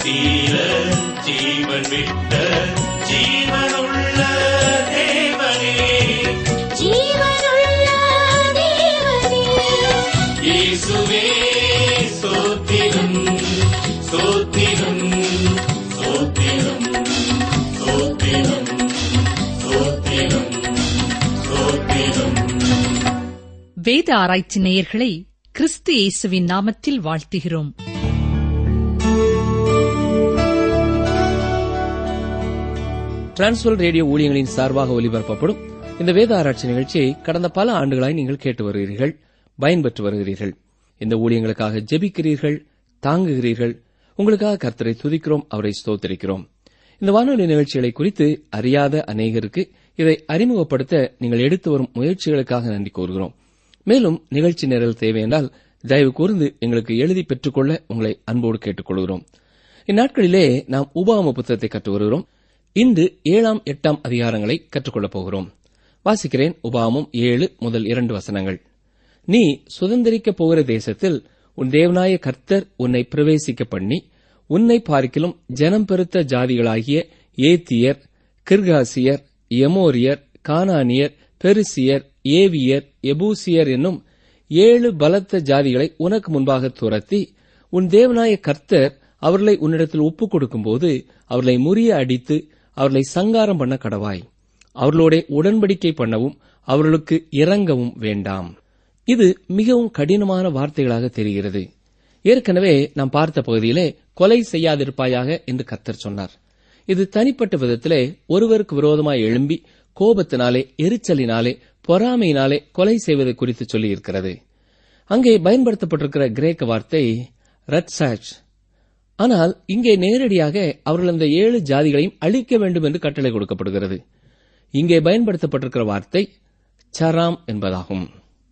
தீர ஜீவன் விட்ட ஜீவனுள்ள தேவனே ஜீவனுள்ள தேவனே இயேசுவே சோத்திரம் சோத்திரம் சோத்திரம் சோத்திரம் சோத்திரம் சோத்திரம் வேத ஆராய்ச்சி நேயர்களை கிறிஸ்து இயேசுவின் நாமத்தில் வாழ்த்துகிறோம் டிரான்ஸ்வல் ரேடியோ ஊழியங்களின் சார்பாக ஒலிபரப்பப்படும் இந்த வேத ஆராய்ச்சி நிகழ்ச்சியை கடந்த பல ஆண்டுகளாய் நீங்கள் கேட்டு வருகிறீர்கள் பயன்பெற்று வருகிறீர்கள் இந்த ஊழியங்களுக்காக ஜெபிக்கிறீர்கள் தாங்குகிறீர்கள் உங்களுக்காக கர்த்தரை துதிக்கிறோம் அவரை ஸ்தோத்திரிக்கிறோம் இந்த வானொலி நிகழ்ச்சிகளை குறித்து அறியாத அநேகருக்கு இதை அறிமுகப்படுத்த நீங்கள் எடுத்து வரும் முயற்சிகளுக்காக நன்றி கூறுகிறோம் மேலும் நிகழ்ச்சி நிரல் தேவை என்றால் தயவு கூர்ந்து எங்களுக்கு எழுதி பெற்றுக்கொள்ள உங்களை அன்போடு கேட்டுக்கொள்கிறோம் இந்நாட்களிலே நாம் உபாம புத்தகத்தை கற்று வருகிறோம் இன்று ஏழாம் எட்டாம் அதிகாரங்களை கற்றுக்கொள்ளப் போகிறோம் வாசிக்கிறேன் உபாமம் ஏழு முதல் இரண்டு வசனங்கள் நீ சுதந்திரிக்கப் போகிற தேசத்தில் உன் தேவனாய கர்த்தர் உன்னை பிரவேசிக்க பண்ணி உன்னை பார்க்கிலும் ஜனம் பெருத்த ஜாதிகளாகிய ஏத்தியர் கிர்காசியர் எமோரியர் கானானியர் பெருசியர் ஏவியர் எபூசியர் என்னும் ஏழு பலத்த ஜாதிகளை உனக்கு முன்பாக துரத்தி உன் தேவனாய கர்த்தர் அவர்களை உன்னிடத்தில் ஒப்புக் கொடுக்கும்போது அவர்களை முறிய அடித்து அவர்களை சங்காரம் பண்ண கடவாய் அவர்களோட உடன்படிக்கை பண்ணவும் அவர்களுக்கு இறங்கவும் வேண்டாம் இது மிகவும் கடினமான வார்த்தைகளாக தெரிகிறது ஏற்கனவே நாம் பார்த்த பகுதியிலே கொலை செய்யாதிருப்பாயாக என்று கர்த்தர் சொன்னார் இது தனிப்பட்ட விதத்திலே ஒருவருக்கு விரோதமாய் எழும்பி கோபத்தினாலே எரிச்சலினாலே பொறாமையினாலே கொலை செய்வது குறித்து சொல்லியிருக்கிறது அங்கே பயன்படுத்தப்பட்டிருக்கிற கிரேக்க வார்த்தை ரட்சாச் ஆனால் இங்கே நேரடியாக அவர்கள் அந்த ஏழு ஜாதிகளையும் அழிக்க வேண்டும் என்று கட்டளை கொடுக்கப்படுகிறது இங்கே பயன்படுத்தப்பட்டிருக்கிற வார்த்தை சராம் என்பதாகும்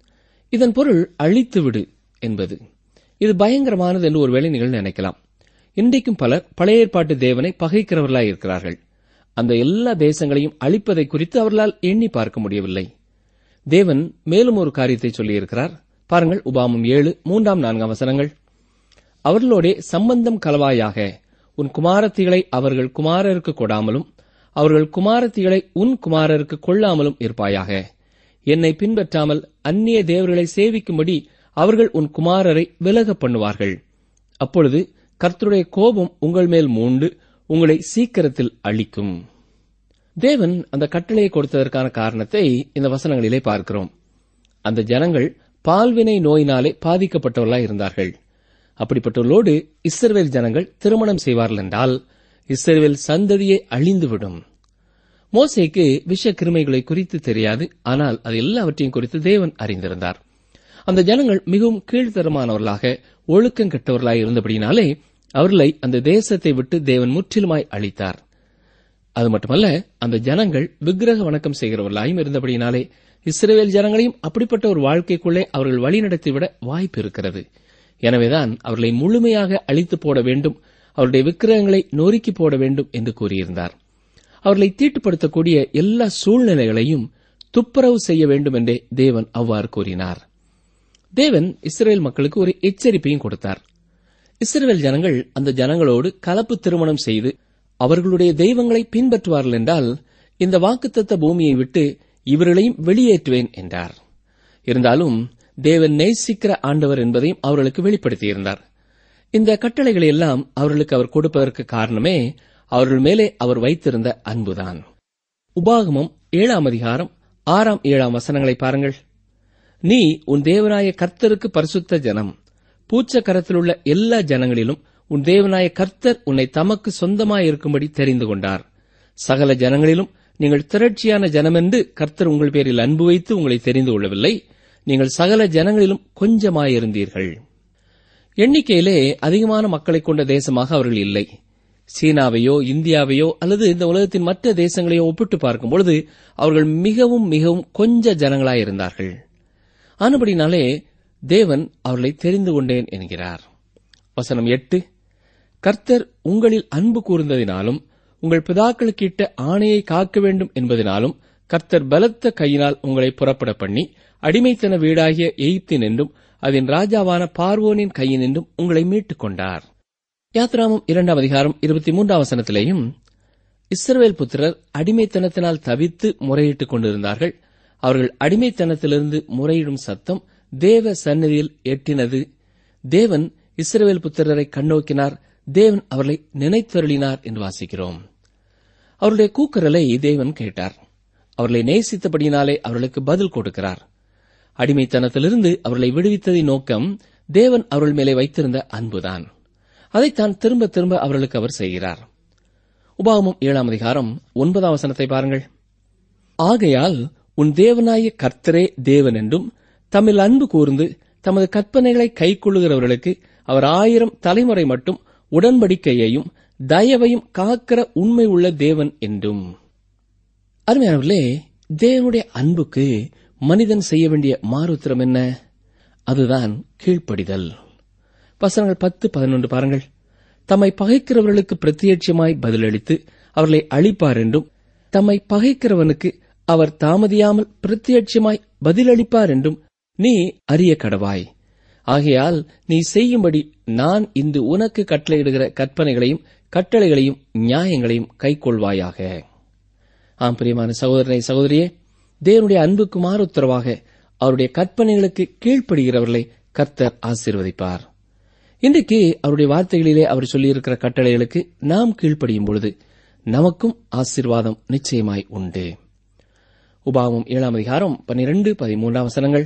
இதன் பொருள் அழித்துவிடு என்பது இது பயங்கரமானது என்று ஒருவேளை நீங்கள் நினைக்கலாம் இன்றைக்கும் பலர் பழைய ஏற்பாட்டு தேவனை பகைக்கிறவர்களாய் இருக்கிறார்கள் அந்த எல்லா தேசங்களையும் அழிப்பதை குறித்து அவர்களால் எண்ணி பார்க்க முடியவில்லை தேவன் மேலும் ஒரு காரியத்தை சொல்லியிருக்கிறார் பாருங்கள் உபாமம் ஏழு மூன்றாம் நான்காம் வசனங்கள் அவர்களோடே சம்பந்தம் கலவாயாக உன் குமாரத்திகளை அவர்கள் குமாரருக்கு கொடாமலும் அவர்கள் குமாரத்திகளை உன் குமாரருக்கு கொள்ளாமலும் இருப்பாயாக என்னை பின்பற்றாமல் அந்நிய தேவர்களை சேவிக்கும்படி அவர்கள் உன் குமாரரை விலக பண்ணுவார்கள் அப்பொழுது கர்த்தருடைய கோபம் உங்கள் மேல் மூண்டு உங்களை சீக்கிரத்தில் அழிக்கும் தேவன் அந்த கட்டளையை கொடுத்ததற்கான காரணத்தை இந்த வசனங்களிலே பார்க்கிறோம் அந்த ஜனங்கள் பால்வினை நோயினாலே பாதிக்கப்பட்டவர்களாய் இருந்தார்கள் அப்படிப்பட்டவர்களோடு இஸ்ரவேல் ஜனங்கள் திருமணம் செய்வார்கள் என்றால் இஸ்ரவேல் சந்ததியை அழிந்துவிடும் மோசேக்கு விஷ கிருமைகளை குறித்து தெரியாது ஆனால் அது எல்லாவற்றையும் குறித்து தேவன் அறிந்திருந்தார் அந்த ஜனங்கள் மிகவும் கீழ்த்தரமானவர்களாக ஒழுக்கம் கெட்டவர்களாய் இருந்தபடினாலே அவர்களை அந்த தேசத்தை விட்டு தேவன் முற்றிலுமாய் அழித்தார் அது மட்டுமல்ல அந்த ஜனங்கள் விக்கிரக வணக்கம் செய்கிறவர்களாயும் இருந்தபடினாலே இஸ்ரேல் ஜனங்களையும் அப்படிப்பட்ட ஒரு வாழ்க்கைக்குள்ளே அவர்கள் வழிநடத்திவிட வாய்ப்பு இருக்கிறது எனவேதான் அவர்களை முழுமையாக அழித்து போட வேண்டும் அவருடைய விக்கிரகங்களை நொறுக்கி போட வேண்டும் என்று கூறியிருந்தார் அவர்களை தீட்டுப்படுத்தக்கூடிய எல்லா சூழ்நிலைகளையும் துப்புரவு செய்ய வேண்டும் என்றே தேவன் அவ்வாறு கூறினார் தேவன் இஸ்ரேல் மக்களுக்கு ஒரு எச்சரிப்பையும் கொடுத்தார் இஸ்ரேல் ஜனங்கள் அந்த ஜனங்களோடு கலப்பு திருமணம் செய்து அவர்களுடைய தெய்வங்களை பின்பற்றுவார்கள் என்றால் இந்த வாக்குத்தத்த பூமியை விட்டு இவர்களையும் வெளியேற்றுவேன் என்றார் இருந்தாலும் தேவன் நேசிக்கிற ஆண்டவர் என்பதையும் அவர்களுக்கு வெளிப்படுத்தியிருந்தார் இந்த கட்டளைகளை எல்லாம் அவர்களுக்கு அவர் கொடுப்பதற்கு காரணமே அவர்கள் மேலே அவர் வைத்திருந்த அன்புதான் உபாகமம் ஏழாம் அதிகாரம் ஆறாம் ஏழாம் வசனங்களை பாருங்கள் நீ உன் தேவனாய கர்த்தருக்கு பரிசுத்த ஜனம் பூச்ச கரத்திலுள்ள எல்லா ஜனங்களிலும் உன் தேவனாய கர்த்தர் உன்னை தமக்கு சொந்தமாயிருக்கும்படி தெரிந்து கொண்டார் சகல ஜனங்களிலும் நீங்கள் திரட்சியான ஜனமென்று கர்த்தர் உங்கள் பேரில் அன்பு வைத்து உங்களை தெரிந்து கொள்ளவில்லை நீங்கள் சகல ஜனங்களிலும் கொஞ்சமாயிருந்தீர்கள் எண்ணிக்கையிலே அதிகமான மக்களை கொண்ட தேசமாக அவர்கள் இல்லை சீனாவையோ இந்தியாவையோ அல்லது இந்த உலகத்தின் மற்ற தேசங்களையோ ஒப்பிட்டு பார்க்கும் பொழுது அவர்கள் மிகவும் மிகவும் கொஞ்ச ஜனங்களாயிருந்தார்கள் ஆனபடினாலே தேவன் அவர்களை தெரிந்து கொண்டேன் என்கிறார் வசனம் எட்டு கர்த்தர் உங்களில் அன்பு கூர்ந்ததினாலும் உங்கள் பிதாக்களுக்கு இட்ட ஆணையை காக்க வேண்டும் என்பதனாலும் கர்த்தர் பலத்த கையினால் உங்களை புறப்பட பண்ணி அடிமைத்தன வீடாகிய எய்ப்தின் என்றும் அதன் ராஜாவான பார்வோனின் கையினின்றும் உங்களை மீட்டுக் கொண்டார் யாத்ராமம் இரண்டாம் அதிகாரம் இருபத்தி மூன்றாம் வசனத்திலேயும் இஸ்ரவேல் புத்திரர் அடிமைத்தனத்தினால் தவித்து முறையிட்டுக் கொண்டிருந்தார்கள் அவர்கள் அடிமைத்தனத்திலிருந்து முறையிடும் சத்தம் தேவ சந்நிதியில் எட்டினது தேவன் இஸ்ரவேல் புத்திரரை கண்ணோக்கினார் தேவன் அவர்களை நினைத்தருளினார் என்று வாசிக்கிறோம் அவருடைய கூக்குரலை தேவன் கேட்டார் அவர்களை நேசித்தபடியினாலே அவர்களுக்கு பதில் கொடுக்கிறார் அடிமைத்தனத்திலிருந்து அவர்களை விடுவித்ததின் நோக்கம் தேவன் அவர்கள் மேலே வைத்திருந்த அன்புதான் அதைத்தான் திரும்ப திரும்ப அவர்களுக்கு அவர் செய்கிறார் உபாகமம் ஏழாம் அதிகாரம் ஒன்பதாம் வசனத்தை பாருங்கள் ஆகையால் உன் தேவனாய கர்த்தரே தேவன் என்றும் தம்மில் அன்பு கூர்ந்து தமது கற்பனைகளை கைக்கொள்ளுகிறவர்களுக்கு அவர் ஆயிரம் தலைமுறை மட்டும் உடன்படிக்கையையும் தயவையும் காக்கிற உண்மை உள்ள தேவன் என்றும் அருமையானவர்களே தேவனுடைய அன்புக்கு மனிதன் செய்ய வேண்டிய மாறுத்திரம் என்ன அதுதான் கீழ்ப்படிதல் வசனங்கள் பத்து பதினொன்று பாருங்கள் தம்மை பகைக்கிறவர்களுக்கு பிரத்யட்சமாய் பதிலளித்து அவர்களை அழிப்பார் என்றும் தம்மை பகைக்கிறவனுக்கு அவர் தாமதியாமல் பிரத்யட்சமாய் பதிலளிப்பார் என்றும் நீ அறிய கடவாய் ஆகையால் நீ செய்யும்படி நான் இன்று உனக்கு கட்டளையிடுகிற கற்பனைகளையும் கட்டளைகளையும் நியாயங்களையும் கைக்கொள்வாயாக ஆம் பிரியமான சகோதரனை சகோதரியே தேவனுடைய அன்புக்கு மாறுத்தரவாக அவருடைய கற்பனைகளுக்கு கீழ்ப்படுகிறவர்களை கர்த்தர் ஆசீர்வதிப்பார் இன்றைக்கு அவருடைய வார்த்தைகளிலே அவர் சொல்லியிருக்கிற கட்டளைகளுக்கு நாம் கீழ்ப்படியும் பொழுது நமக்கும் ஆசீர்வாதம் நிச்சயமாய் உண்டு உபாவம் ஏழாம் அதிகாரம் பன்னிரண்டு பதிமூன்றாம் வசனங்கள்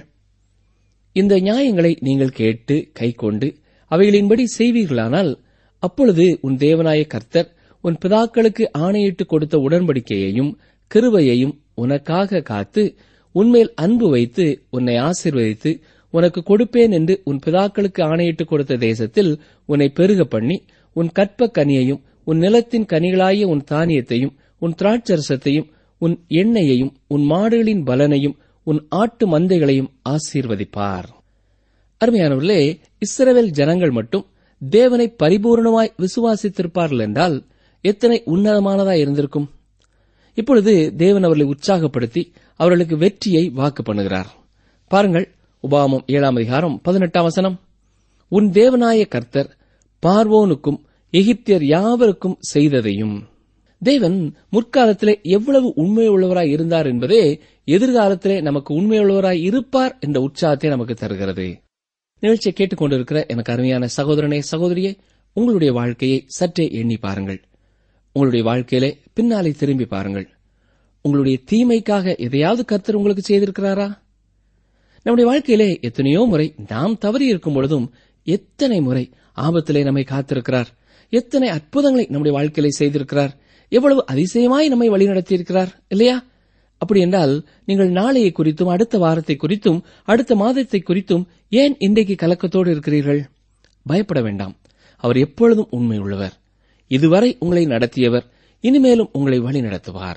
இந்த நியாயங்களை நீங்கள் கேட்டு கைக்கொண்டு அவைகளின்படி செய்வீர்களானால் அப்பொழுது உன் தேவனாய கர்த்தர் உன் பிதாக்களுக்கு ஆணையிட்டு கொடுத்த உடன்படிக்கையையும் கிருபையையும் உனக்காக காத்து உன்மேல் அன்பு வைத்து உன்னை ஆசீர்வதித்து உனக்கு கொடுப்பேன் என்று உன் பிதாக்களுக்கு ஆணையிட்டு கொடுத்த தேசத்தில் உன்னை பெருக பண்ணி உன் கற்ப கனியையும் உன் நிலத்தின் கனிகளாகிய உன் தானியத்தையும் உன் திராட்சரசத்தையும் உன் எண்ணெயையும் உன் மாடுகளின் பலனையும் உன் ஆட்டு மந்தைகளையும் ஆசீர்வதிப்பார் அருமையானவர்களே இஸ்ரவேல் ஜனங்கள் மட்டும் தேவனை பரிபூர்ணமாய் விசுவாசித்திருப்பார்கள் என்றால் எத்தனை உன்னதமானதாய் இருந்திருக்கும் இப்பொழுது தேவன் அவர்களை உற்சாகப்படுத்தி அவர்களுக்கு வெற்றியை வாக்கு பண்ணுகிறார் பாருங்கள் உபாமம் ஏழாம் அதிகாரம் பதினெட்டாம் வசனம் உன் தேவனாய கர்த்தர் பார்வோனுக்கும் எகிப்தியர் யாவருக்கும் செய்ததையும் தேவன் முற்காலத்திலே எவ்வளவு உண்மையுள்ளவராய் இருந்தார் என்பதே எதிர்காலத்திலே நமக்கு உண்மையுள்ளவராய் இருப்பார் என்ற உற்சாகத்தை நமக்கு தருகிறது நிகழ்ச்சியை கேட்டுக்கொண்டிருக்கிற எனக்கு அருமையான சகோதரனே சகோதரியே உங்களுடைய வாழ்க்கையை சற்றே எண்ணி பாருங்கள் உங்களுடைய வாழ்க்கையிலே பின்னாலே திரும்பி பாருங்கள் உங்களுடைய தீமைக்காக எதையாவது கர்த்தர் உங்களுக்கு செய்திருக்கிறாரா நம்முடைய வாழ்க்கையிலே எத்தனையோ முறை நாம் தவறி இருக்கும் பொழுதும் எத்தனை முறை ஆபத்திலே நம்மை காத்திருக்கிறார் எத்தனை அற்புதங்களை நம்முடைய வாழ்க்கையிலே செய்திருக்கிறார் எவ்வளவு அதிசயமாய் நம்மை வழிநடத்தியிருக்கிறார் இல்லையா அப்படி என்றால் நீங்கள் நாளையை குறித்தும் அடுத்த வாரத்தை குறித்தும் அடுத்த மாதத்தை குறித்தும் ஏன் இன்றைக்கு கலக்கத்தோடு இருக்கிறீர்கள் பயப்பட வேண்டாம் அவர் எப்பொழுதும் உண்மை உள்ளவர் இதுவரை உங்களை நடத்தியவர் இனிமேலும் உங்களை வழி நடத்துவார்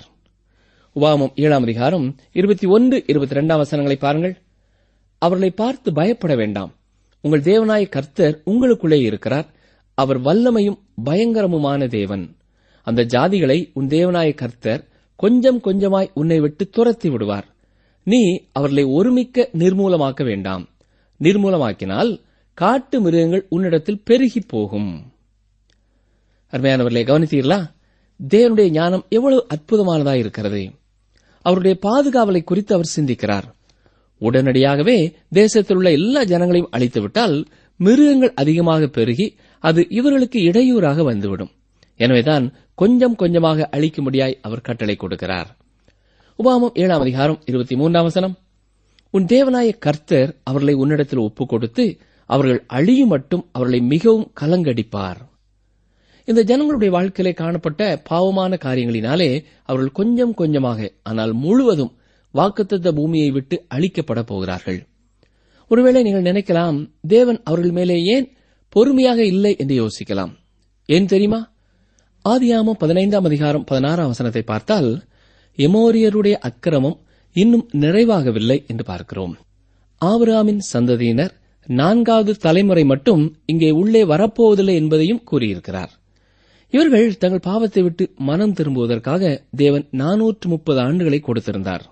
உபாமம் ஏழாம் அதிகாரம் இருபத்தி ஒன்று இருபத்தி இரண்டாம் வசனங்களை பாருங்கள் அவர்களை பார்த்து பயப்பட வேண்டாம் உங்கள் தேவனாய கர்த்தர் உங்களுக்குள்ளே இருக்கிறார் அவர் வல்லமையும் பயங்கரமுமான தேவன் அந்த ஜாதிகளை உன் தேவனாய கர்த்தர் கொஞ்சம் கொஞ்சமாய் உன்னை விட்டு துரத்தி விடுவார் நீ அவர்களை ஒருமிக்க நிர்மூலமாக்க வேண்டாம் நிர்மூலமாக்கினால் காட்டு மிருகங்கள் உன்னிடத்தில் பெருகி போகும் அருமையானவர்களே கவனித்தீர்களா தேவனுடைய ஞானம் எவ்வளவு அற்புதமானதாய் இருக்கிறது அவருடைய பாதுகாவலை குறித்து அவர் சிந்திக்கிறார் உடனடியாகவே தேசத்தில் உள்ள எல்லா ஜனங்களையும் அழித்துவிட்டால் மிருகங்கள் அதிகமாக பெருகி அது இவர்களுக்கு இடையூறாக வந்துவிடும் எனவேதான் கொஞ்சம் கொஞ்சமாக அழிக்கும்படியாய் அவர் கட்டளை கொடுக்கிறார் உபாமம் ஏழாம் அதிகாரம் இருபத்தி மூன்றாம் வசனம் உன் தேவனாய கர்த்தர் அவர்களை உன்னிடத்தில் ஒப்புக் கொடுத்து அவர்கள் அழியும் மட்டும் அவர்களை மிகவும் கலங்கடிப்பார் இந்த ஜனங்களுடைய வாழ்க்கையிலே காணப்பட்ட பாவமான காரியங்களினாலே அவர்கள் கொஞ்சம் கொஞ்சமாக ஆனால் முழுவதும் வாக்குத்தத்த பூமியை விட்டு அழிக்கப்பட போகிறார்கள் ஒருவேளை நீங்கள் நினைக்கலாம் தேவன் அவர்கள் மேலே ஏன் பொறுமையாக இல்லை என்று யோசிக்கலாம் ஏன் தெரியுமா ஆதியாமம் பதினைந்தாம் அதிகாரம் பதினாறாம் வசனத்தை பார்த்தால் எமோரியருடைய அக்கிரமம் இன்னும் நிறைவாகவில்லை என்று பார்க்கிறோம் ஆபிரகாமின் சந்ததியினர் நான்காவது தலைமுறை மட்டும் இங்கே உள்ளே வரப்போவதில்லை என்பதையும் கூறியிருக்கிறார் இவர்கள் தங்கள் பாவத்தை விட்டு மனம் திரும்புவதற்காக தேவன் நானூற்று முப்பது ஆண்டுகளை கொடுத்திருந்தார்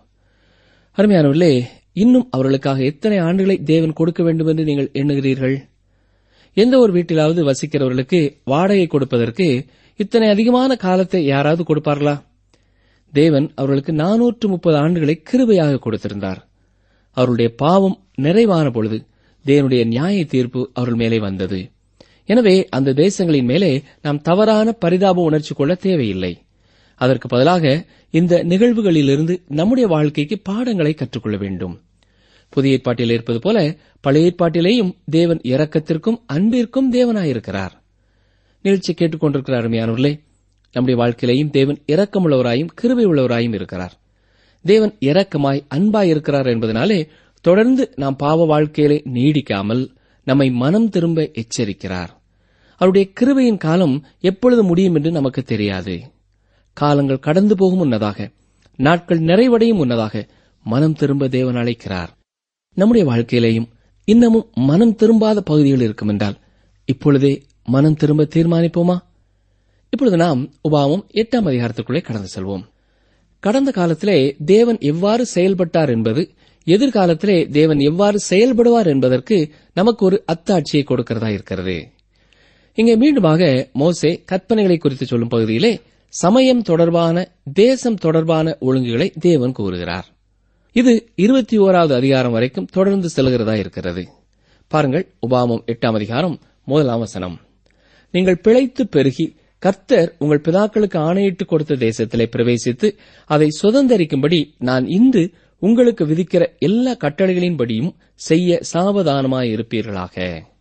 அருமையானவர்களே இன்னும் அவர்களுக்காக எத்தனை ஆண்டுகளை தேவன் கொடுக்க வேண்டும் என்று நீங்கள் எண்ணுகிறீர்கள் எந்த ஒரு வீட்டிலாவது வசிக்கிறவர்களுக்கு வாடகை கொடுப்பதற்கு இத்தனை அதிகமான காலத்தை யாராவது கொடுப்பார்களா தேவன் அவர்களுக்கு நானூற்று முப்பது ஆண்டுகளை கிருபையாக கொடுத்திருந்தார் அவருடைய பாவம் நிறைவான பொழுது தேவனுடைய நியாய தீர்ப்பு அவர்கள் மேலே வந்தது எனவே அந்த தேசங்களின் மேலே நாம் தவறான பரிதாப உணர்ச்சி கொள்ள தேவையில்லை அதற்கு பதிலாக இந்த நிகழ்வுகளிலிருந்து நம்முடைய வாழ்க்கைக்கு பாடங்களை கற்றுக்கொள்ள வேண்டும் புதிய ஏற்பாட்டில் இருப்பது போல பழைய ஏற்பாட்டிலேயும் தேவன் இரக்கத்திற்கும் அன்பிற்கும் தேவனாயிருக்கிறார் நிகழ்ச்சி கேட்டுக்கொண்டிருக்கிற அருமையானவர்களே நம்முடைய வாழ்க்கையிலேயும் தேவன் இரக்கமுள்ளவராயும் கிருபை உள்ளவராயும் இருக்கிறார் தேவன் இரக்கமாய் அன்பாய் இருக்கிறார் என்பதனாலே தொடர்ந்து நாம் பாவ வாழ்க்கையிலே நீடிக்காமல் நம்மை மனம் திரும்ப எச்சரிக்கிறார் அவருடைய கிருபையின் காலம் எப்பொழுது முடியும் என்று நமக்கு தெரியாது காலங்கள் கடந்து போகும் முன்னதாக நாட்கள் நிறைவடையும் முன்னதாக மனம் திரும்ப தேவன் அழைக்கிறார் நம்முடைய வாழ்க்கையிலேயும் இன்னமும் மனம் திரும்பாத பகுதிகள் இருக்கும் என்றால் இப்பொழுதே மனம் திரும்ப தீர்மானிப்போமா இப்பொழுது நாம் உபாமம் எட்டாம் அதிகாரத்துக்குள்ளே கடந்து செல்வோம் கடந்த காலத்திலே தேவன் எவ்வாறு செயல்பட்டார் என்பது எதிர்காலத்திலே தேவன் எவ்வாறு செயல்படுவார் என்பதற்கு நமக்கு ஒரு அத்தாட்சியை கொடுக்கிறதா இருக்கிறது இங்கே மீண்டுமாக மோசே கற்பனைகளை குறித்து சொல்லும் பகுதியிலே சமயம் தொடர்பான தேசம் தொடர்பான ஒழுங்குகளை தேவன் கூறுகிறார் இது இருபத்தி ஓராவது அதிகாரம் வரைக்கும் தொடர்ந்து செல்கிறதா இருக்கிறது பாருங்கள் உபாமம் எட்டாம் அதிகாரம் முதலாம் வசனம் நீங்கள் பிழைத்து பெருகி கர்த்தர் உங்கள் பிதாக்களுக்கு ஆணையிட்டு கொடுத்த தேசத்திலே பிரவேசித்து அதை சுதந்தரிக்கும்படி நான் இன்று உங்களுக்கு விதிக்கிற எல்லா கட்டளைகளின்படியும் செய்ய சாவதானமாயிருப்பீர்களாக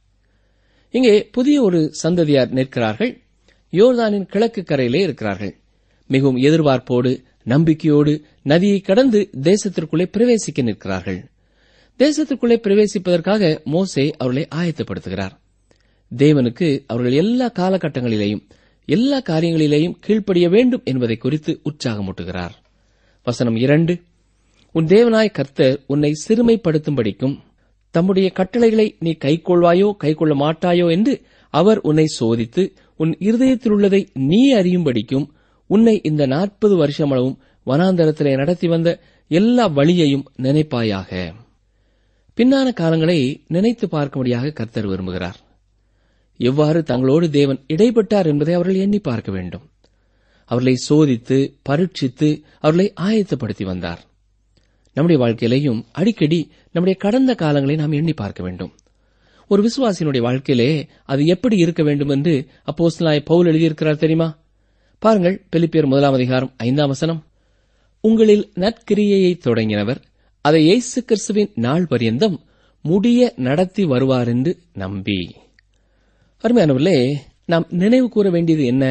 இங்கே புதிய ஒரு சந்ததியார் நிற்கிறார்கள் யோர்தானின் கிழக்கு கரையிலே இருக்கிறார்கள் மிகவும் எதிர்பார்ப்போடு நம்பிக்கையோடு நதியை கடந்து தேசத்திற்குள்ளே பிரவேசிக்க நிற்கிறார்கள் தேசத்திற்குள்ளே பிரவேசிப்பதற்காக மோசே அவர்களை ஆயத்தப்படுத்துகிறார் தேவனுக்கு அவர்கள் எல்லா காலகட்டங்களிலேயும் எல்லா காரியங்களிலேயும் கீழ்ப்படிய வேண்டும் என்பதை குறித்து உற்சாகமூட்டுகிறார் வசனம் இரண்டு உன் தேவனாய் கர்த்தர் உன்னை சிறுமைப்படுத்தும்படிக்கும் தம்முடைய கட்டளைகளை நீ கைக்கொள்வாயோ கைக்கொள்ள மாட்டாயோ என்று அவர் உன்னை சோதித்து உன் இருதயத்தில் உள்ளதை நீ அறியும்படிக்கும் உன்னை இந்த நாற்பது வருஷமளவும் வனாந்தரத்திலே நடத்தி வந்த எல்லா வழியையும் நினைப்பாயாக பின்னான காலங்களை நினைத்து பார்க்கும்படியாக கர்த்தர் விரும்புகிறார் எவ்வாறு தங்களோடு தேவன் இடைப்பட்டார் என்பதை அவர்கள் எண்ணி பார்க்க வேண்டும் அவர்களை சோதித்து பரீட்சித்து அவர்களை ஆயத்தப்படுத்தி வந்தார் நம்முடைய வாழ்க்கையிலேயும் அடிக்கடி நம்முடைய கடந்த காலங்களை நாம் எண்ணி பார்க்க வேண்டும் ஒரு விசுவாசியினுடைய வாழ்க்கையிலே அது எப்படி இருக்க வேண்டும் என்று அப்போஸ்தலனாய் பவுல் எழுதியிருக்கிறார் தெரியுமா பாருங்கள் பிலிப்பியர் முதலாம் அதிகாரம் ஐந்தாம் வசனம் உங்களில் நற்கிரியையை தொடங்கினவர் அதை இயேசு கிறிஸ்துவின் நாள் பரியந்தம் முடிய நடத்தி வருவார் என்று நம்பி அருமையானவர்களே நாம் நினைவு கூற வேண்டியது என்ன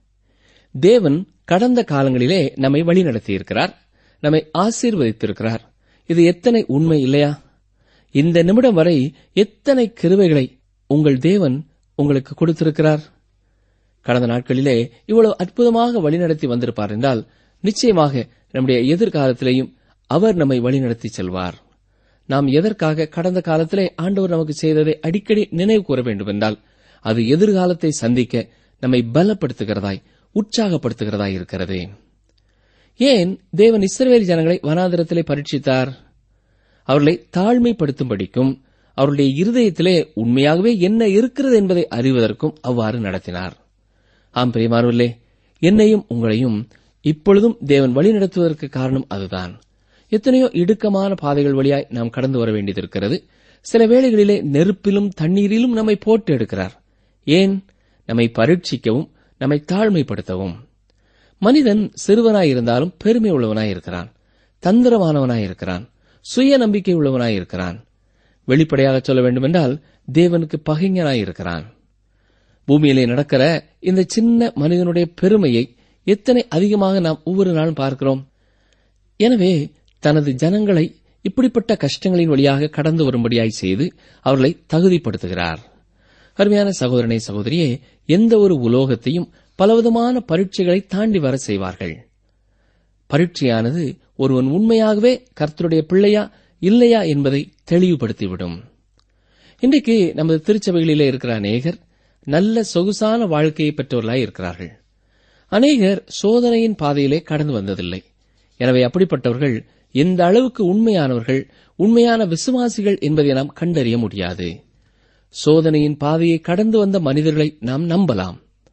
தேவன் கடந்த காலங்களிலே நம்மை வழிநடத்தியிருக்கிறார் நம்மை ஆசீர்வதித்திருக்கிறார் இது எத்தனை உண்மை இல்லையா இந்த நிமிடம் வரை எத்தனை கிருவைகளை உங்கள் தேவன் உங்களுக்கு கொடுத்திருக்கிறார் கடந்த நாட்களிலே இவ்வளவு அற்புதமாக வழிநடத்தி வந்திருப்பார் என்றால் நிச்சயமாக நம்முடைய எதிர்காலத்திலேயும் அவர் நம்மை வழிநடத்தி செல்வார் நாம் எதற்காக கடந்த காலத்திலே ஆண்டவர் நமக்கு செய்ததை அடிக்கடி நினைவு கூற வேண்டும் என்றால் அது எதிர்காலத்தை சந்திக்க நம்மை பலப்படுத்துகிறதாய் உற்சாகப்படுத்துகிறதாய் இருக்கிறது ஏன் தேவன் இஸ்ரவேல் ஜனங்களை வனாந்திரத்திலே பரீட்சித்தார் அவர்களை தாழ்மைப்படுத்தும்படிக்கும் அவருடைய இருதயத்திலே உண்மையாகவே என்ன இருக்கிறது என்பதை அறிவதற்கும் அவ்வாறு நடத்தினார் ஆம் பிரியமானவர்களே என்னையும் உங்களையும் இப்பொழுதும் தேவன் வழிநடத்துவதற்கு காரணம் அதுதான் எத்தனையோ இடுக்கமான பாதைகள் வழியாய் நாம் கடந்து வர வேண்டியதிருக்கிறது சில வேளைகளிலே நெருப்பிலும் தண்ணீரிலும் நம்மை போட்டு எடுக்கிறார் ஏன் நம்மை பரீட்சிக்கவும் நம்மை தாழ்மைப்படுத்தவும் மனிதன் சிறுவனாயிருந்தாலும் பெருமை உள்ளவனாயிருக்கிறான் தந்திரமானவனாயிருக்கிறான் சுய நம்பிக்கை உள்ளவனாயிருக்கிறான் வெளிப்படையாக சொல்ல வேண்டுமென்றால் தேவனுக்கு பகைஞனாயிருக்கிறான் பூமியிலே நடக்கிற இந்த சின்ன மனிதனுடைய பெருமையை எத்தனை அதிகமாக நாம் ஒவ்வொரு நாளும் பார்க்கிறோம் எனவே தனது ஜனங்களை இப்படிப்பட்ட கஷ்டங்களின் வழியாக கடந்து வரும்படியாய் செய்து அவர்களை தகுதிப்படுத்துகிறார் அருமையான சகோதரனை சகோதரியே எந்த ஒரு உலோகத்தையும் பலவிதமான பரீட்சைகளை தாண்டி வர செய்வார்கள் பரீட்சையானது ஒருவன் உண்மையாகவே கர்த்தருடைய பிள்ளையா இல்லையா என்பதை தெளிவுபடுத்திவிடும் இன்றைக்கு நமது திருச்சபைகளிலே இருக்கிற அநேகர் நல்ல சொகுசான வாழ்க்கையை பெற்றவர்களாய் இருக்கிறார்கள் அநேகர் சோதனையின் பாதையிலே கடந்து வந்ததில்லை எனவே அப்படிப்பட்டவர்கள் எந்த அளவுக்கு உண்மையானவர்கள் உண்மையான விசுவாசிகள் என்பதை நாம் கண்டறிய முடியாது சோதனையின் பாதையை கடந்து வந்த மனிதர்களை நாம் நம்பலாம்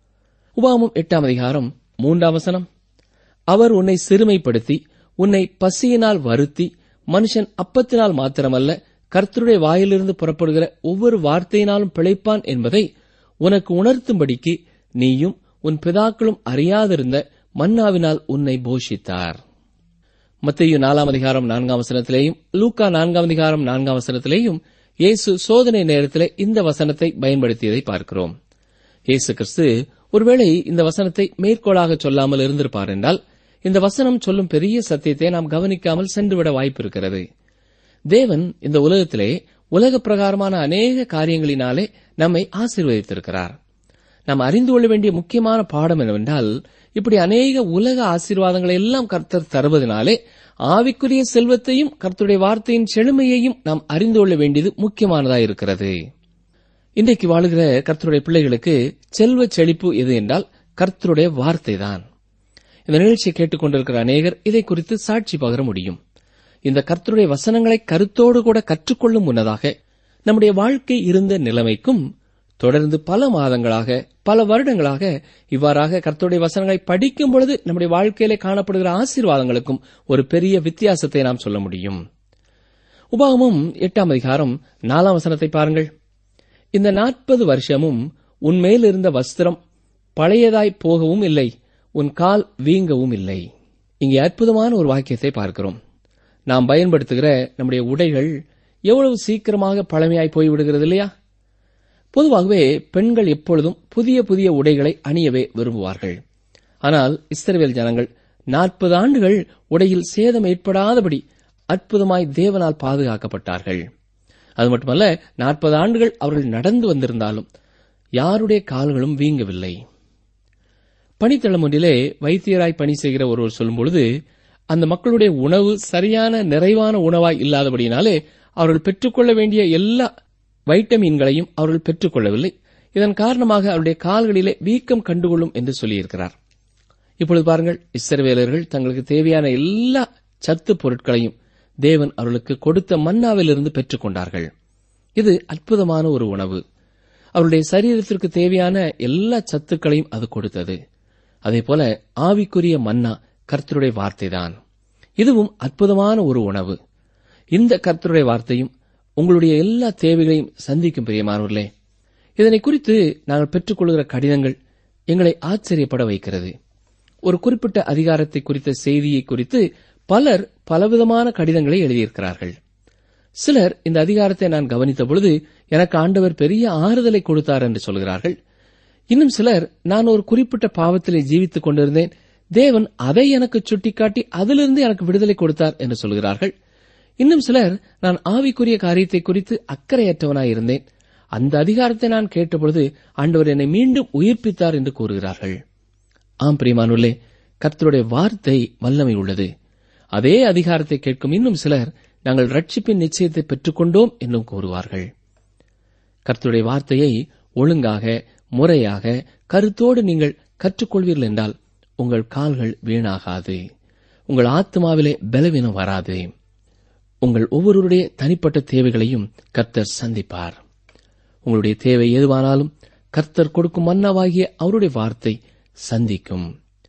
உபாமம் எட்டாம் அதிகாரம் மூன்றாம் வசனம் அவர் உன்னை சிறுமைப்படுத்தி உன்னை பசியினால் வருத்தி மனுஷன் அப்பத்தினால் மாத்திரமல்ல கர்த்தருடைய வாயிலிருந்து புறப்படுகிற ஒவ்வொரு வார்த்தையினாலும் பிழைப்பான் என்பதை உனக்கு உணர்த்தும்படிக்கு நீயும் உன் பிதாக்களும் அறியாதிருந்த மன்னாவினால் உன்னை போஷித்தார் மத்திய நாலாம் அதிகாரம் நான்காம் வசனத்திலேயும் லூக்கா நான்காம் அதிகாரம் நான்காம் வசனத்திலேயும் இயேசு சோதனை நேரத்திலே இந்த வசனத்தை பயன்படுத்தியதை பார்க்கிறோம் இயேசு கிறிஸ்து ஒருவேளை இந்த வசனத்தை மேற்கோளாக சொல்லாமல் இருந்திருப்பார் என்றால் இந்த வசனம் சொல்லும் பெரிய சத்தியத்தை நாம் கவனிக்காமல் சென்றுவிட வாய்ப்பு இருக்கிறது தேவன் இந்த உலகத்திலே உலக பிரகாரமான அநேக காரியங்களினாலே நம்மை ஆசீர்வதித்திருக்கிறார் நாம் அறிந்து கொள்ள வேண்டிய முக்கியமான பாடம் என்னவென்றால் இப்படி அநேக உலக ஆசீர்வாதங்களை எல்லாம் கர்த்தர் தருவதனாலே ஆவிக்குரிய செல்வத்தையும் கர்த்தருடைய வார்த்தையின் செழுமையையும் நாம் அறிந்து கொள்ள வேண்டியது முக்கியமானதாயிருக்கிறது இன்றைக்கு வாழுகிற கர்த்தருடைய பிள்ளைகளுக்கு செல்வ செழிப்பு எது என்றால் கர்த்தருடைய வார்த்தைதான் இந்த நிகழ்ச்சியை கேட்டுக்கொண்டிருக்கிற அநேகர் இதை குறித்து சாட்சி பகர முடியும் இந்த கர்த்தருடைய வசனங்களை கருத்தோடு கூட கற்றுக்கொள்ளும் முன்னதாக நம்முடைய வாழ்க்கை இருந்த நிலைமைக்கும் தொடர்ந்து பல மாதங்களாக பல வருடங்களாக இவ்வாறாக கர்த்தருடைய வசனங்களை படிக்கும் பொழுது நம்முடைய வாழ்க்கையிலே காணப்படுகிற ஆசீர்வாதங்களுக்கும் ஒரு பெரிய வித்தியாசத்தை நாம் சொல்ல முடியும் உபாகமும் எட்டாம் அதிகாரம் நாலாம் வசனத்தை பாருங்கள் இந்த நாற்பது வருஷமும் உன் மேலிருந்த வஸ்திரம் பழையதாய் போகவும் இல்லை உன் கால் வீங்கவும் இல்லை இங்கே அற்புதமான ஒரு வாக்கியத்தை பார்க்கிறோம் நாம் பயன்படுத்துகிற நம்முடைய உடைகள் எவ்வளவு சீக்கிரமாக பழமையாய் போய்விடுகிறது இல்லையா பொதுவாகவே பெண்கள் எப்பொழுதும் புதிய புதிய உடைகளை அணியவே விரும்புவார்கள் ஆனால் இஸ்ரவேல் ஜனங்கள் நாற்பது ஆண்டுகள் உடையில் சேதம் ஏற்படாதபடி அற்புதமாய் தேவனால் பாதுகாக்கப்பட்டார்கள் அது மட்டுமல்ல நாற்பது ஆண்டுகள் அவர்கள் நடந்து வந்திருந்தாலும் யாருடைய கால்களும் வீங்கவில்லை பணித்தளம் ஒன்றிலே வைத்தியராய் பணி செய்கிற ஒருவர் சொல்லும்பொழுது அந்த மக்களுடைய உணவு சரியான நிறைவான உணவாய் இல்லாதபடியினாலே அவர்கள் பெற்றுக்கொள்ள வேண்டிய எல்லா வைட்டமின்களையும் அவர்கள் பெற்றுக்கொள்ளவில்லை இதன் காரணமாக அவருடைய கால்களிலே வீக்கம் கண்டுகொள்ளும் என்று சொல்லியிருக்கிறார் இப்பொழுது பாருங்கள் இஸ்ரவேலர்கள் தங்களுக்கு தேவையான எல்லா சத்து பொருட்களையும் தேவன் அவர்களுக்கு கொடுத்த மன்னாவிலிருந்து பெற்றுக்கொண்டார்கள் இது அற்புதமான ஒரு உணவு அவருடைய சரீரத்திற்கு தேவையான எல்லா சத்துக்களையும் அது கொடுத்தது அதேபோல ஆவிக்குரிய மன்னா கர்த்தருடைய வார்த்தைதான் இதுவும் அற்புதமான ஒரு உணவு இந்த கர்த்தருடைய வார்த்தையும் உங்களுடைய எல்லா தேவைகளையும் சந்திக்கும் பிரியமானவர்களே இதனை குறித்து நாங்கள் பெற்றுக்கொள்கிற கடிதங்கள் எங்களை ஆச்சரியப்பட வைக்கிறது ஒரு குறிப்பிட்ட அதிகாரத்தை குறித்த செய்தியை குறித்து பலர் பலவிதமான கடிதங்களை எழுதியிருக்கிறார்கள் சிலர் இந்த அதிகாரத்தை நான் கவனித்த பொழுது எனக்கு ஆண்டவர் பெரிய ஆறுதலை கொடுத்தார் என்று சொல்கிறார்கள் இன்னும் சிலர் நான் ஒரு குறிப்பிட்ட பாவத்திலே ஜீவித்துக் கொண்டிருந்தேன் தேவன் அதை எனக்கு சுட்டிக்காட்டி அதிலிருந்து எனக்கு விடுதலை கொடுத்தார் என்று சொல்கிறார்கள் இன்னும் சிலர் நான் ஆவிக்குரிய காரியத்தை குறித்து அக்கறையற்றவனாய் இருந்தேன் அந்த அதிகாரத்தை நான் கேட்டபொழுது ஆண்டவர் என்னை மீண்டும் உயிர்ப்பித்தார் என்று கூறுகிறார்கள் ஆம் பிரியமானுள்ளே கர்த்தருடைய வார்த்தை வல்லமை உள்ளது அதே அதிகாரத்தை கேட்கும் இன்னும் சிலர் நாங்கள் ரட்சிப்பின் நிச்சயத்தை பெற்றுக்கொண்டோம் என்றும் கூறுவார்கள் கர்த்தருடைய வார்த்தையை ஒழுங்காக முறையாக கருத்தோடு நீங்கள் கற்றுக்கொள்வீர்கள் என்றால் உங்கள் கால்கள் வீணாகாது உங்கள் ஆத்மாவிலே பலவீனம் வராது உங்கள் ஒவ்வொருவருடைய தனிப்பட்ட தேவைகளையும் கர்த்தர் சந்திப்பார் உங்களுடைய தேவை எதுவானாலும் கர்த்தர் கொடுக்கும் மன்னாவாகிய அவருடைய வார்த்தை சந்திக்கும்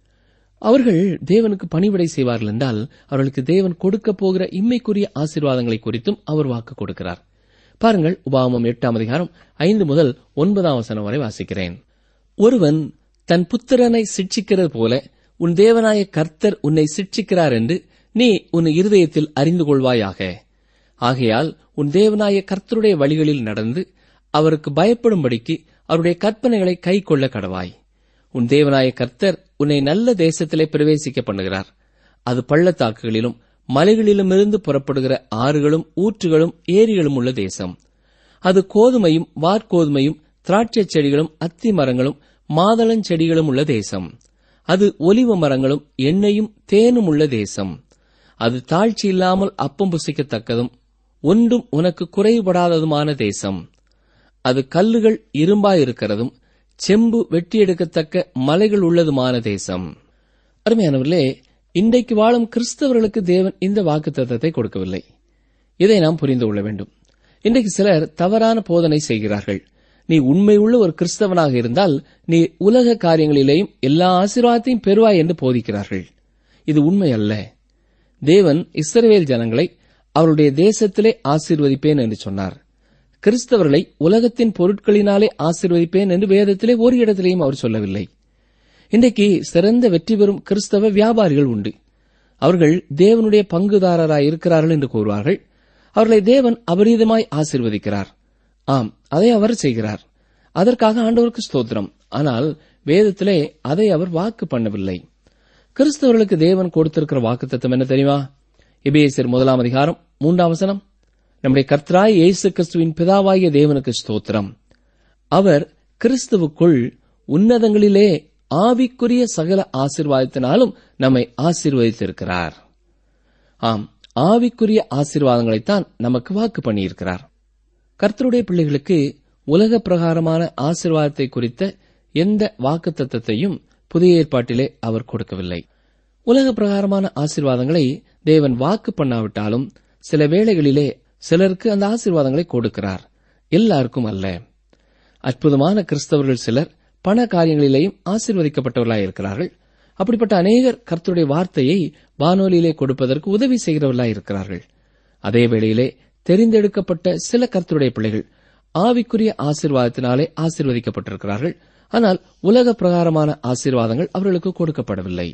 அவர்கள் தேவனுக்கு பணிவிடை செய்வார்கள் என்றால் அவர்களுக்கு தேவன் கொடுக்க போகிற இம்மைக்குரிய ஆசீர்வாதங்களை குறித்தும் அவர் வாக்கு கொடுக்கிறார் பாருங்கள் உபாமம் எட்டாம் அதிகாரம் ஐந்து முதல் ஒன்பதாம் வசனம் வரை வாசிக்கிறேன் ஒருவன் தன் புத்திரனை சிட்சிக்கிறது போல உன் தேவனாய கர்த்தர் உன்னை சிட்சிக்கிறார் என்று நீ உன் இருதயத்தில் அறிந்து கொள்வாயாக ஆகையால் உன் தேவனாய கர்த்தருடைய வழிகளில் நடந்து அவருக்கு பயப்படும்படிக்கு அவருடைய கற்பனைகளை கை கொள்ள கடவாய் உன் தேவனாய கர்த்தர் உன்னை நல்ல தேசத்திலே பிரவேசிக்க பண்ணுகிறார் அது பள்ளத்தாக்குகளிலும் மலைகளிலுமிருந்து புறப்படுகிற ஆறுகளும் ஊற்றுகளும் ஏரிகளும் உள்ள தேசம் அது கோதுமையும் வார்கோதுமையும் திராட்சைச் செடிகளும் அத்தி மரங்களும் மாதளஞ்செடிகளும் உள்ள தேசம் அது ஒலிவ மரங்களும் எண்ணெயும் தேனும் உள்ள தேசம் அது தாழ்ச்சி இல்லாமல் அப்பம் புசிக்கத்தக்கதும் ஒன்றும் உனக்கு குறைபடாததுமான தேசம் அது கல்லுகள் இரும்பாயிருக்கிறதும் செம்பு வெட்டி எடுக்கத்தக்க மலைகள் உள்ளதுமான தேசம் அருமையானவர்களே இன்றைக்கு வாழும் கிறிஸ்தவர்களுக்கு தேவன் இந்த வாக்குத்தத்தத்தை கொடுக்கவில்லை இதை நாம் புரிந்து கொள்ள வேண்டும் இன்றைக்கு சிலர் தவறான போதனை செய்கிறார்கள் நீ உண்மையுள்ள ஒரு கிறிஸ்தவனாக இருந்தால் நீ உலக காரியங்களிலேயும் எல்லா ஆசீர்வாதத்தையும் பெறுவாய் என்று போதிக்கிறார்கள் இது உண்மை அல்ல தேவன் இஸ்ரவேல் ஜனங்களை அவருடைய தேசத்திலே ஆசீர்வதிப்பேன் என்று சொன்னார் கிறிஸ்தவர்களை உலகத்தின் பொருட்களினாலே ஆசீர்வதிப்பேன் என்று வேதத்திலே ஒரு இடத்திலேயும் அவர் சொல்லவில்லை இன்றைக்கு சிறந்த வெற்றி பெறும் கிறிஸ்தவ வியாபாரிகள் உண்டு அவர்கள் தேவனுடைய பங்குதாரராய் இருக்கிறார்கள் என்று கூறுவார்கள் அவர்களை தேவன் அபரீதமாய் ஆசீர்வதிக்கிறார் ஆம் அதை அவர் செய்கிறார் அதற்காக ஆண்டவருக்கு ஸ்தோத்திரம் ஆனால் வேதத்திலே அதை அவர் வாக்கு பண்ணவில்லை கிறிஸ்தவர்களுக்கு தேவன் கொடுத்திருக்கிற வாக்குத்தத்தம் என்ன தெரியுமா எபேசியர் முதலாம் அதிகாரம் மூன்றாம் வசனம் நம்முடைய கர்த்தராய் இயேசு கிறிஸ்துவின் பிதாவாகிய தேவனுக்கு ஸ்தோத்திரம் அவர் கிறிஸ்துவுக்குள் உன்னதங்களிலே ஆவிக்குரிய சகல ஆசீர்வாதத்தினாலும் நம்மை ஆசீர்வதித்திருக்கிறார் ஆம் ஆவிக்குரிய ஆசீர்வாதங்களைத்தான் நமக்கு வாக்கு பண்ணியிருக்கிறார் கர்த்தருடைய பிள்ளைகளுக்கு உலக பிரகாரமான ஆசீர்வாதத்தை குறித்த எந்த வாக்குத்தத்தத்தையும் புதிய ஏற்பாட்டிலே அவர் கொடுக்கவில்லை உலக பிரகாரமான ஆசீர்வாதங்களை தேவன் வாக்கு பண்ணாவிட்டாலும் சில வேளைகளிலே சிலருக்கு அந்த ஆசீர்வாதங்களை கொடுக்கிறார் எல்லாருக்கும் அல்ல அற்புதமான கிறிஸ்தவர்கள் சிலர் பண காரியங்களிலேயும் ஆசீர்வதிக்கப்பட்டவர்களாய் இருக்கிறார்கள் அப்படிப்பட்ட அநேகர் கர்த்தருடைய வார்த்தையை வானொலியிலே கொடுப்பதற்கு உதவி செய்கிறவர்களாய் இருக்கிறார்கள் அதே வேளையிலே தெரிந்தெடுக்கப்பட்ட சில கர்த்தருடைய பிள்ளைகள் ஆவிக்குரிய ஆசீர்வாதத்தினாலே ஆசீர்வதிக்கப்பட்டிருக்கிறார்கள் ஆனால் உலக பிரகாரமான ஆசீர்வாதங்கள் அவர்களுக்கு கொடுக்கப்படவில்லை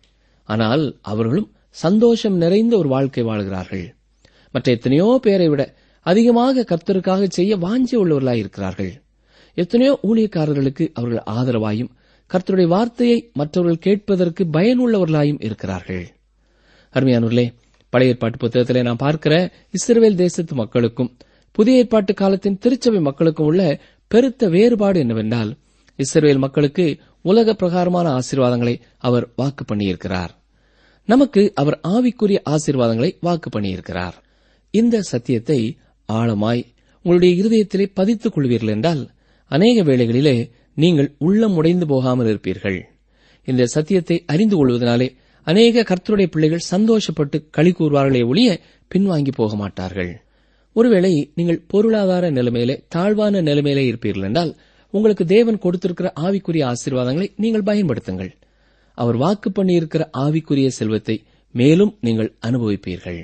ஆனால் அவர்களும் சந்தோஷம் நிறைந்த ஒரு வாழ்க்கை வாழ்கிறார்கள் மற்ற எத்தனையோ பேரை விட அதிகமாக கர்த்தருக்காக செய்ய வாஞ்சி உள்ளவர்களாய் இருக்கிறார்கள் எத்தனையோ ஊழியக்காரர்களுக்கு அவர்கள் ஆதரவாயும் கர்த்தருடைய வார்த்தையை மற்றவர்கள் கேட்பதற்கு பயனுள்ளவர்களாயும் இருக்கிறார்கள் அருமையானவர்களே பழைய ஏற்பாட்டு புத்தகத்திலே நாம் பார்க்கிற இஸ்ரவேல் தேசத்து மக்களுக்கும் புதிய ஏற்பாட்டு காலத்தின் திருச்சபை மக்களுக்கும் உள்ள பெருத்த வேறுபாடு என்னவென்றால் இஸ்ரவேல் மக்களுக்கு உலக பிரகாரமான ஆசீர்வாதங்களை அவர் வாக்கு பண்ணியிருக்கிறார் நமக்கு அவர் ஆவிக்குரிய ஆசீர்வாதங்களை வாக்கு பண்ணியிருக்கிறார் இந்த சத்தியத்தை ஆழமாய் உங்களுடைய இருதயத்திலே பதித்துக் கொள்வீர்கள் என்றால் அநேக வேளைகளிலே நீங்கள் உள்ளம் உடைந்து போகாமல் இருப்பீர்கள் இந்த சத்தியத்தை அறிந்து கொள்வதனாலே அநேக கர்த்தருடைய பிள்ளைகள் சந்தோஷப்பட்டு களி கூறுவார்களே ஒழிய பின்வாங்கி போக மாட்டார்கள் ஒருவேளை நீங்கள் பொருளாதார நிலைமையிலே தாழ்வான நிலைமையிலே இருப்பீர்கள் என்றால் உங்களுக்கு தேவன் கொடுத்திருக்கிற ஆவிக்குரிய ஆசீர்வாதங்களை நீங்கள் பயன்படுத்துங்கள் அவர் வாக்கு பண்ணியிருக்கிற ஆவிக்குரிய செல்வத்தை மேலும் நீங்கள் அனுபவிப்பீர்கள்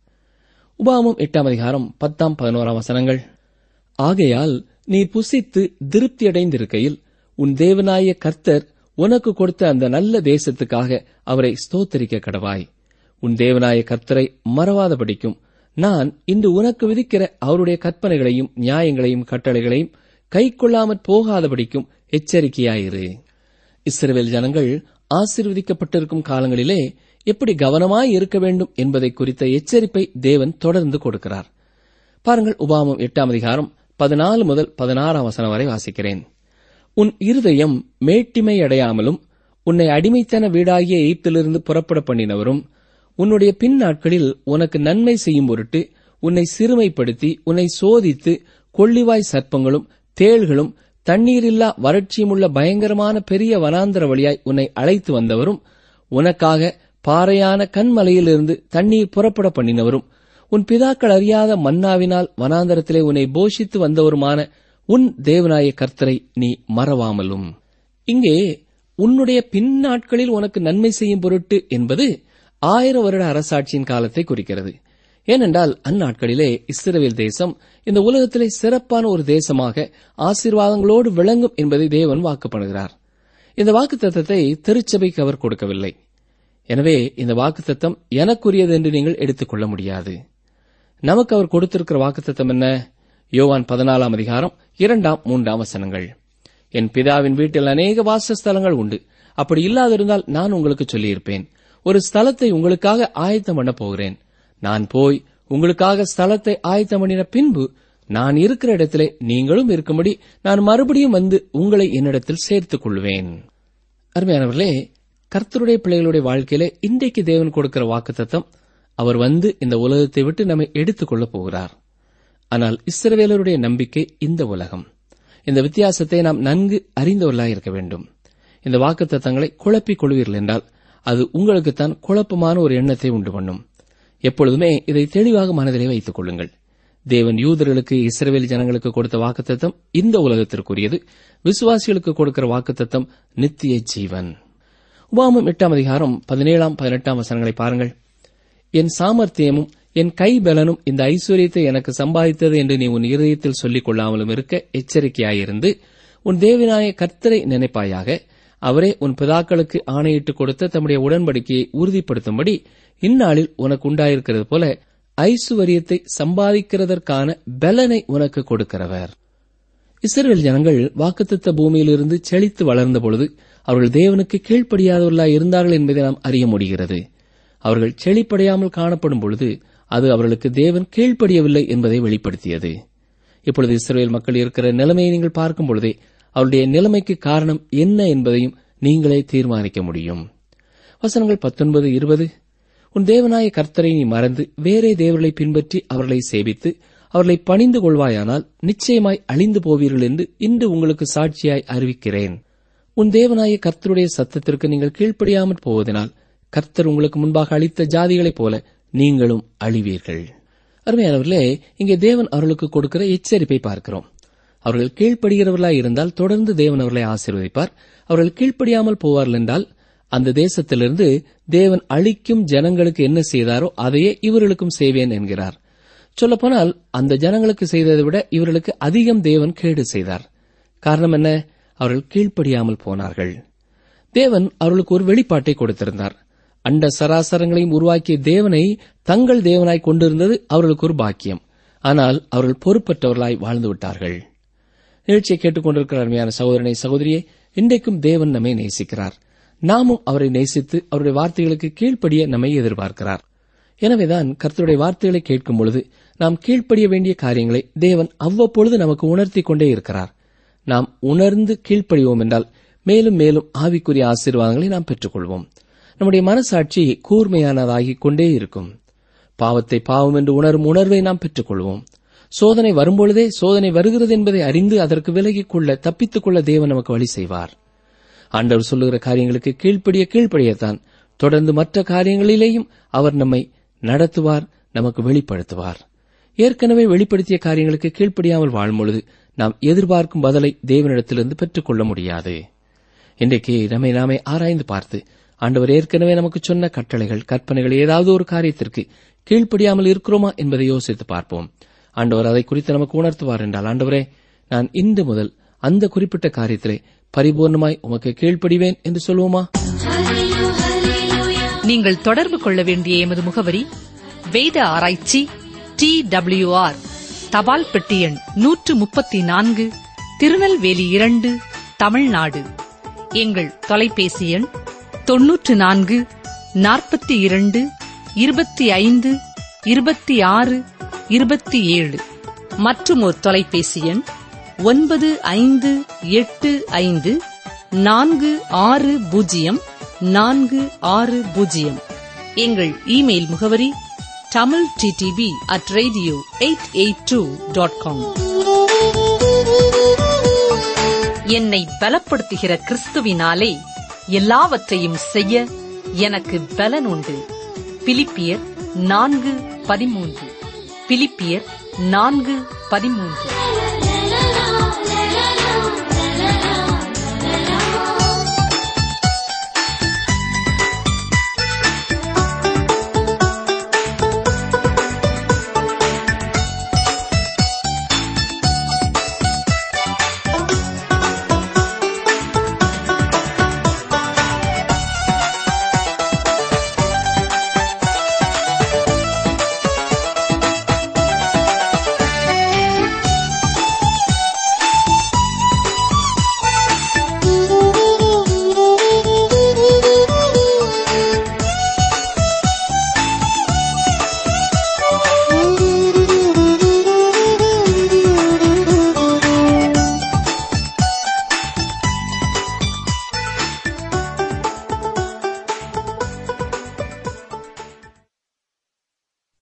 உபாமம் எட்டாம் அதிகாரம் பத்தாம் பதினோராம் வசனங்கள் ஆகையால் நீ புசித்து திருப்தியடைந்திருக்கையில் உன் தேவனாய கர்த்தர் உனக்கு கொடுத்த அந்த நல்ல தேசத்துக்காக அவரை ஸ்தோத்தரிக்க கடவாய் உன் தேவனாய கர்த்தரை மறவாதபடிக்கும் நான் இன்று உனக்கு விதிக்கிற அவருடைய கற்பனைகளையும் நியாயங்களையும் கட்டளைகளையும் கை கொள்ளாமற் போகாதபடிக்கும் எச்சரிக்கையாயிரு இஸ்ரவேல் ஜனங்கள் ஆசீர்வதிக்கப்பட்டிருக்கும் காலங்களிலே எப்படி கவனமாய் இருக்க வேண்டும் என்பதை குறித்த எச்சரிப்பை தேவன் தொடர்ந்து கொடுக்கிறார் பாருங்கள் உபாமம் எட்டாம் அதிகாரம் பதினாலு முதல் பதினாறாம் வசனம் வரை வாசிக்கிறேன் உன் இருதயம் மேட்டிமை அடையாமலும் உன்னை அடிமைத்தன வீடாகிய எய்ப்திலிருந்து புறப்பட பண்ணினவரும் உன்னுடைய பின் நாட்களில் உனக்கு நன்மை செய்யும் பொருட்டு உன்னை சிறுமைப்படுத்தி உன்னை சோதித்து கொள்ளிவாய் சர்ப்பங்களும் தேள்களும் தண்ணீரில்லா வறட்சியுமுள்ள பயங்கரமான பெரிய வனாந்தர வழியாய் உன்னை அழைத்து வந்தவரும் உனக்காக பாறையான கண்மலையிலிருந்து தண்ணீர் புறப்பட பண்ணினவரும் உன் பிதாக்கள் அறியாத மன்னாவினால் வனாந்தரத்திலே உன்னை போஷித்து வந்தவருமான உன் தேவனாய கர்த்தரை நீ மறவாமலும் இங்கே உன்னுடைய பின்னாட்களில் உனக்கு நன்மை செய்யும் பொருட்டு என்பது ஆயிரம் வருட அரசாட்சியின் காலத்தை குறிக்கிறது ஏனென்றால் அந்நாட்களிலே இஸ்ரவேல் தேசம் இந்த உலகத்திலே சிறப்பான ஒரு தேசமாக ஆசீர்வாதங்களோடு விளங்கும் என்பதை தேவன் வாக்கு பண்ணுகிறார் இந்த வாக்கு தத்தத்தை திருச்சபைக்கு அவர் கொடுக்கவில்லை எனவே இந்த வாக்கு தத்தம் எனக்குரியது என்று நீங்கள் எடுத்துக்கொள்ள முடியாது நமக்கு அவர் கொடுத்திருக்கிற வாக்குத்தத்தம் என்ன யோவான் பதினாலாம் அதிகாரம் இரண்டாம் மூன்றாம் வசனங்கள் என் பிதாவின் வீட்டில் அநேக வாசஸ்தலங்கள் உண்டு அப்படி இல்லாதிருந்தால் நான் உங்களுக்கு சொல்லியிருப்பேன் ஒரு ஸ்தலத்தை உங்களுக்காக ஆயத்தம் பண்ண போகிறேன் நான் போய் உங்களுக்காக ஸ்தலத்தை ஆயத்தம் பண்ணின பின்பு நான் இருக்கிற இடத்திலே நீங்களும் இருக்கும்படி நான் மறுபடியும் வந்து உங்களை என்னிடத்தில் சேர்த்துக் கொள்வேன் அருமையானவர்களே கர்த்தருடைய பிள்ளைகளுடைய வாழ்க்கையிலே இன்றைக்கு தேவன் கொடுக்கிற வாக்குத்தத்தம் அவர் வந்து இந்த உலகத்தை விட்டு நம்மை எடுத்துக் கொள்ளப் போகிறார் ஆனால் இஸ்ரவேலருடைய நம்பிக்கை இந்த உலகம் இந்த வித்தியாசத்தை நாம் நன்கு அறிந்தவர்களாக இருக்க வேண்டும் இந்த வாக்குத்தத்தங்களை குழப்பிக் கொள்வீர்கள் என்றால் அது உங்களுக்குத்தான் குழப்பமான ஒரு எண்ணத்தை உண்டு பண்ணும் எப்பொழுதுமே இதை தெளிவாக மனதிலே வைத்துக் கொள்ளுங்கள் தேவன் யூதர்களுக்கு இஸ்ரவேல் ஜனங்களுக்கு கொடுத்த வாக்குத்தத்தம் இந்த உலகத்திற்குரியது விசுவாசிகளுக்கு கொடுக்கிற வாக்குத்தத்தம் நித்திய ஜீவன் உபாமம் எட்டாம் அதிகாரம் பதினேழாம் பதினெட்டாம் வசனங்களை பாருங்கள் என் சாமர்த்தியமும் என் கைபலனும் இந்த ஐஸ்வர்யத்தை எனக்கு சம்பாதித்தது என்று நீ உன் இருதயத்தில் சொல்லிக் கொள்ளாமலும் இருக்க எச்சரிக்கையாயிருந்து உன் தேவனாய கர்த்தரை நினைப்பாயாக அவரே உன் பிதாக்களுக்கு ஆணையிட்டு கொடுத்த தம்முடைய உடன்படிக்கையை உறுதிப்படுத்தும்படி இந்நாளில் உனக்கு உண்டாயிருக்கிறது போல ஐசுவரியத்தை சம்பாதிக்கிறதற்கான பலனை உனக்கு கொடுக்கிறவர் இஸ்ரேல் ஜனங்கள் வாக்குத்தத்த பூமியிலிருந்து செழித்து வளர்ந்த பொழுது அவர்கள் தேவனுக்கு கீழ்ப்படியாதவர்களாய் இருந்தார்கள் என்பதை நாம் அறிய முடிகிறது அவர்கள் செழிப்படையாமல் காணப்படும் பொழுது அது அவர்களுக்கு தேவன் கீழ்ப்படியவில்லை என்பதை வெளிப்படுத்தியது இப்பொழுது இஸ்ரேல் மக்கள் இருக்கிற நிலைமையை நீங்கள் பார்க்கும் பொழுதே அவருடைய நிலைமைக்கு காரணம் என்ன என்பதையும் நீங்களே தீர்மானிக்க முடியும் வசனங்கள் பத்தொன்பது இருபது உன் தேவனாய கர்த்தரை நீ மறந்து வேறே தேவர்களை பின்பற்றி அவர்களை சேவித்து அவர்களை பணிந்து கொள்வாயானால் நிச்சயமாய் அழிந்து போவீர்கள் என்று இன்று உங்களுக்கு சாட்சியாய் அறிவிக்கிறேன் உன் தேவனாய கர்த்தருடைய சத்தத்திற்கு நீங்கள் கீழ்ப்படியாமற் போவதனால் கர்த்தர் உங்களுக்கு முன்பாக அளித்த ஜாதிகளைப் போல நீங்களும் அழிவீர்கள் அருமையானவர்களே இங்கே தேவன் அவர்களுக்கு கொடுக்கிற எச்சரிப்பை பார்க்கிறோம் அவர்கள் கீழ்ப்படுகிறவர்களாய் இருந்தால் தொடர்ந்து தேவன் அவர்களை ஆசீர்வதிப்பார் அவர்கள் கீழ்ப்படியாமல் போவார்கள் என்றால் அந்த தேசத்திலிருந்து தேவன் அழிக்கும் ஜனங்களுக்கு என்ன செய்தாரோ அதையே இவர்களுக்கும் செய்வேன் என்கிறார் சொல்லப்போனால் அந்த ஜனங்களுக்கு செய்ததை விட இவர்களுக்கு அதிகம் தேவன் கேடு செய்தார் காரணம் என்ன அவர்கள் கீழ்ப்படியாமல் போனார்கள் தேவன் அவர்களுக்கு ஒரு வெளிப்பாட்டை கொடுத்திருந்தார் அண்ட சராசரங்களையும் உருவாக்கிய தேவனை தங்கள் தேவனாய் கொண்டிருந்தது அவர்களுக்கு ஒரு பாக்கியம் ஆனால் அவர்கள் பொறுப்பற்றவர்களாய் வாழ்ந்து விட்டார்கள் நிகழ்ச்சியை கேட்டுக்கொண்டிருக்கிற அருமையான சகோதரனை சகோதரியே இன்றைக்கும் தேவன் நம்மை நேசிக்கிறார் நாமும் அவரை நேசித்து அவருடைய வார்த்தைகளுக்கு கீழ்ப்படிய நம்மை எதிர்பார்க்கிறார் எனவேதான் கர்த்தருடைய வார்த்தைகளை கேட்கும் பொழுது நாம் கீழ்ப்படிய வேண்டிய காரியங்களை தேவன் அவ்வப்பொழுது நமக்கு உணர்த்திக் கொண்டே இருக்கிறார் நாம் உணர்ந்து கீழ்ப்படிவோம் என்றால் மேலும் மேலும் ஆவிக்குரிய ஆசீர்வாதங்களை நாம் பெற்றுக்கொள்வோம் நம்முடைய மனசாட்சி கூர்மையானதாகிக் கொண்டே இருக்கும் பாவத்தை பாவம் என்று உணரும் உணர்வை நாம் பெற்றுக்கொள்வோம் சோதனை வரும்பொழுதே சோதனை வருகிறது என்பதை அறிந்து அதற்கு விலகிக் கொள்ள தப்பித்துக் கொள்ள தேவன் நமக்கு வழி செய்வார் ஆண்டவர் சொல்லுகிற காரியங்களுக்கு கீழ்ப்படிய கீழ்ப்படியத்தான் தொடர்ந்து மற்ற காரியங்களிலேயும் அவர் நம்மை நடத்துவார் நமக்கு வெளிப்படுத்துவார் ஏற்கனவே வெளிப்படுத்திய காரியங்களுக்கு கீழ்ப்படியாமல் வாழும்பொழுது நாம் எதிர்பார்க்கும் பதிலை தேவனிடத்திலிருந்து பெற்றுக்கொள்ள முடியாது இன்றைக்கு நம்மை நாமே ஆராய்ந்து பார்த்து ஆண்டவர் ஏற்கனவே நமக்கு சொன்ன கட்டளைகள் கற்பனைகள் ஏதாவது ஒரு காரியத்திற்கு கீழ்ப்படியாமல் இருக்கிறோமா என்பதை யோசித்து பார்ப்போம் ஆண்டவர் அதை குறித்து நமக்கு உணர்த்துவார் என்றால் ஆண்டவரே நான் இன்று முதல் அந்த குறிப்பிட்ட காரியத்திலே பரிபூர்ணமாய் உமக்கு கீழ்ப்படிவேன் என்று சொல்வோமா நீங்கள் தொடர்பு கொள்ள வேண்டிய எமது முகவரி வேத ஆராய்ச்சி டி ஆர் தபால் பெட்டி எண் நூற்று முப்பத்தி நான்கு திருநெல்வேலி இரண்டு தமிழ்நாடு எங்கள் தொலைபேசி எண் தொன்னூற்று நான்கு நாற்பத்தி இரண்டு இருபத்தி ஐந்து இருபத்தி ஆறு இருபத்தி ஏழு மற்றும் ஒரு தொலைபேசி எண் ஒன்பது ஐந்து எட்டு ஐந்து நான்கு ஆறு பூஜ்ஜியம் நான்கு ஆறு பூஜ்ஜியம் எங்கள் இமெயில் முகவரி Tamil DTP at radio eight eight two dot com என்னை பலப்படுத்துகிற கிறிஸ்துவினாலே எல்லாவற்றையும் செய்ய எனக்கு பலன் உண்டு பிலிப்பியர் நான்கு பதிமூன்று பிலிப்பியர் நான்கு பதிமூன்று